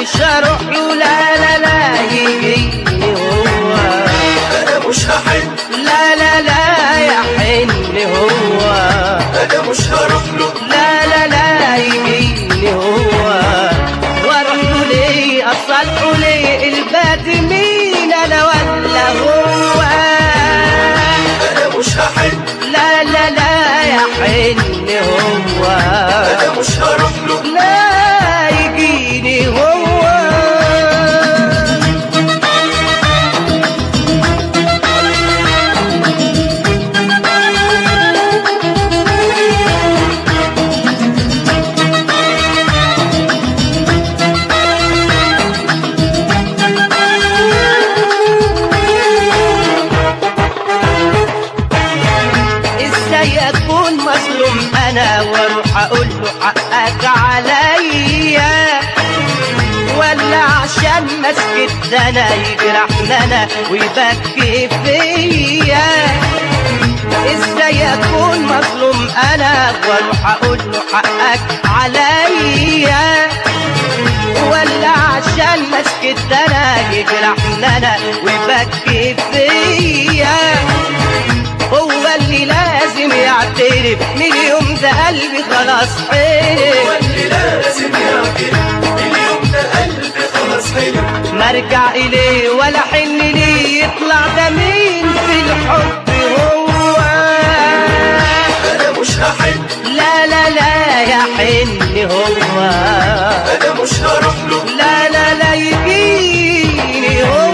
مش هروح له لا لا لا يجيني هو انا مش هحن لا لا لا يحن هو انا مش هروح له لا لا لا يجيني هو واروح له ليه اصلحه ليه الباد مين انا ولا هو انا مش هحن لا لا لا يحن هو انا مش هروح له لا يجيني هو ازاي اكون مظلوم انا واروح اقول له حقك عليا ولا عشان مسكت انا يجرحني انا ويبكي فيا ازاي اكون مظلوم انا واروح اقول له حقك عليا ولا عشان مسكت انا يجرحني انا ويبكي فيا هو اللي لازم يعترف من يوم ده قلبي خلاص هو حرف اللي لازم يعترف اليوم ده قلبي خلاص حلم ما ارجع اليه ولا حن ليه يطلع ده مين في الحب هو انا مش هحن لا لا لا يا حن هو انا مش هروح له لا لا لا يجيني هو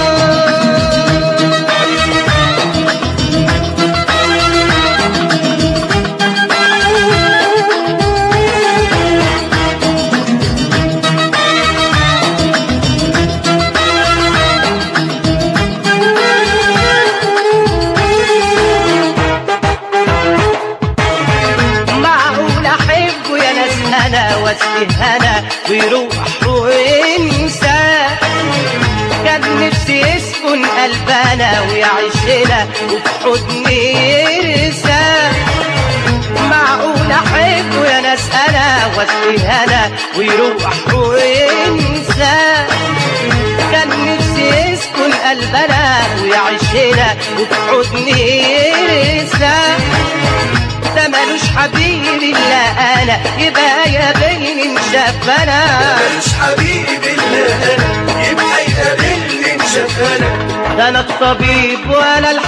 معقول احبه يا ناس انا واسقيه انا ويروح وينسى كان نفسي يسكن قلبنا ويعيش هنا وفي حضني يرسى معقول احبه يا ناس انا واسقيه انا ويروح وينسى كان نفسي يسكن قلبنا ويعيش هنا وفي حضني يرسى ده ملوش حبيب الا انا يبقى يا بين انشاف انا مالوش حبيب الا انا يبقى يقابلني انشف انا ده انا الطبيب وانا